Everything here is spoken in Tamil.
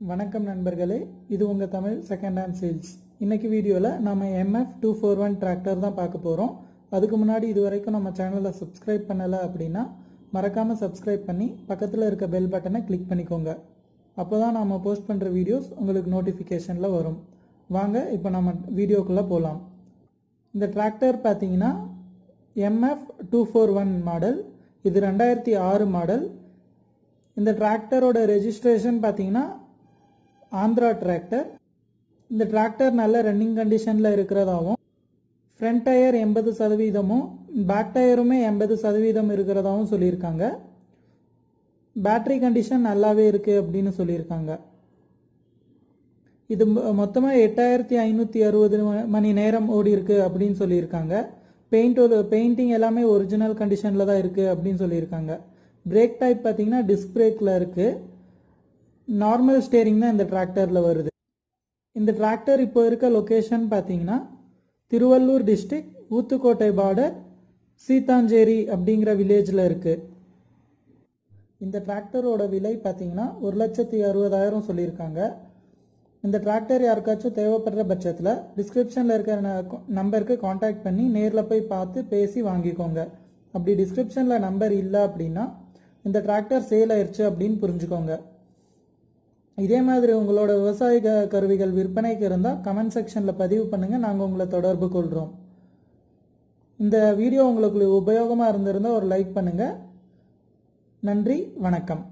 வணக்கம் நண்பர்களே இது உங்கள் தமிழ் செகண்ட் ஹேண்ட் சேல்ஸ் இன்னைக்கு வீடியோவில் நம்ம MF two four one tractor தான் பார்க்க போகிறோம் அதுக்கு முன்னாடி இது வரைக்கும் நம்ம சேனலை சப்ஸ்கிரைப் பண்ணலை அப்படின்னா மறக்காமல் சப்ஸ்கிரைப் பண்ணி பக்கத்தில் இருக்க பெல் பட்டனை கிளிக் பண்ணிக்கோங்க அப்போ தான் நம்ம போஸ்ட் பண்ணுற வீடியோஸ் உங்களுக்கு நோட்டிஃபிகேஷனில் வரும் வாங்க இப்போ நம்ம வீடியோக்குள்ளே போகலாம் இந்த டிராக்டர் பார்த்தீங்கன்னா MF two four one model இது ரெண்டாயிரத்தி ஆறு மாடல் இந்த டிராக்டரோட ரெஜிஸ்ட்ரேஷன் பார்த்தீங்கன்னா ஆந்திரா டிராக்டர் இந்த டிராக்டர் நல்ல ரன்னிங் கண்டிஷனில் இருக்கிறதாவும் ஃப்ரண்ட் டயர் எண்பது சதவீதமும் பேக் டயருமே எண்பது சதவீதம் இருக்கிறதாவும் சொல்லியிருக்காங்க பேட்டரி கண்டிஷன் நல்லாவே இருக்கு அப்படின்னு சொல்லியிருக்காங்க இது மொத்தமாக எட்டாயிரத்தி ஐநூற்றி அறுபது மணி நேரம் ஓடி இருக்கு அப்படின்னு சொல்லியிருக்காங்க பெயிண்ட் பெயிண்டிங் எல்லாமே ஒரிஜினல் கண்டிஷனில் தான் இருக்குது அப்படின்னு சொல்லியிருக்காங்க பிரேக் டைப் பார்த்தீங்கன்னா டிஸ்க் பிரேக்கில் இருக்குது நார்மல் ஸ்டேரிங் தான் இந்த டிராக்டரில் வருது இந்த டிராக்டர் இப்போ இருக்க லொக்கேஷன் பார்த்தீங்கன்னா திருவள்ளூர் டிஸ்ட்ரிக்ட் ஊத்துக்கோட்டை பார்டர் சீத்தாஞ்சேரி அப்படிங்கிற வில்லேஜில் இருக்குது இந்த டிராக்டரோட விலை பார்த்தீங்கன்னா ஒரு லட்சத்தி அறுபதாயிரம் சொல்லியிருக்காங்க இந்த டிராக்டர் யாருக்காச்சும் தேவைப்படுற பட்சத்தில் டிஸ்கிரிப்ஷனில் இருக்கிற நம்பருக்கு காண்டாக்ட் பண்ணி நேரில் போய் பார்த்து பேசி வாங்கிக்கோங்க அப்படி டிஸ்கிரிப்ஷனில் நம்பர் இல்லை அப்படின்னா இந்த டிராக்டர் சேல் ஆயிடுச்சு அப்படின்னு புரிஞ்சுக்கோங்க இதே மாதிரி உங்களோட விவசாய க- கருவிகள் விற்பனைக்கு இருந்தால் கமெண்ட் செக்ஷனில் பதிவு பண்ணுங்கள் நாங்கள் உங்களை தொடர்பு கொள்கிறோம் இந்த வீடியோ உங்களுக்கு உபயோகமாக இருந்திருந்தால் ஒரு லைக் பண்ணுங்கள் நன்றி வணக்கம்